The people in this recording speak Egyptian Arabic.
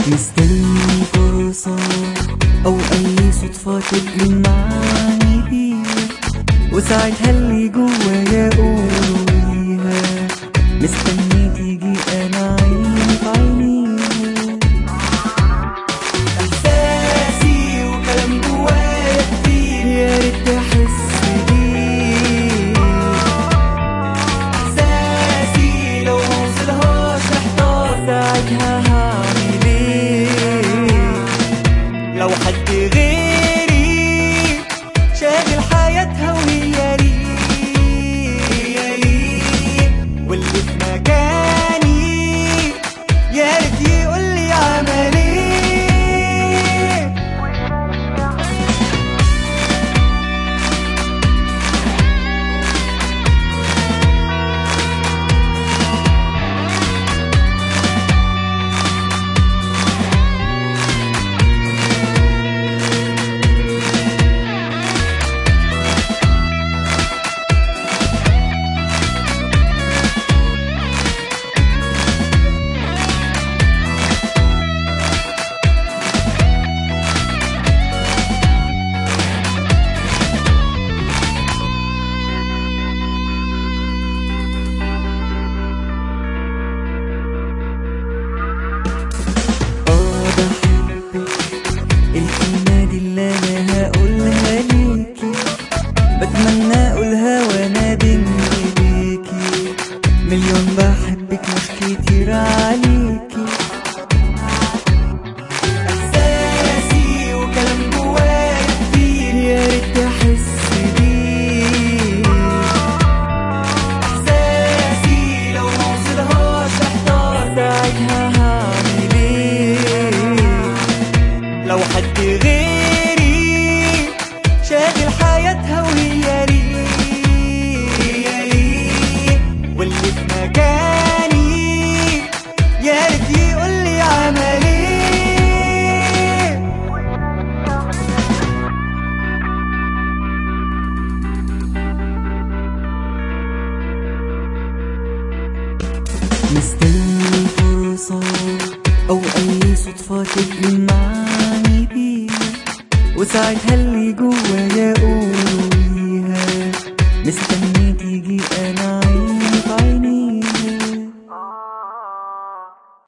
مستني فرصة أو أي صدفة تجمعني بيها وساعتها اللي جوايا أقوله ليها مستني تيجي أنا عيني في عينيها إحساسي وكلام جوايا كتير يا ريت تحس بيه إحساسي لو موصلهاش محتار ساعتها هعمل إيه لو حد غيري شاغل حياتها وهي ليه هي ليه واللي في مكاني يا ريت يقولي عمل ايه اه بحبك الكلمة دي اللي انا هقولها ليكي بتمنى اقولها وانا بين ايديكي مليون بحبك مش كتير عليكي احساسي وكلام جوايا كتير يا ريت تحس بيه احساسي لو موصلهاش احتار ساعتها هعمل ايه لو حد غيري شاغل حياتها وهي ليه هي ليه واللي في مكاني يا ريت يقولي عمل ايه مستني فرصة أو أي صدفة تجمعني بيها وساعتها اللي جوايا أقوله ليها مستني تيجي أنا عيني في عينيها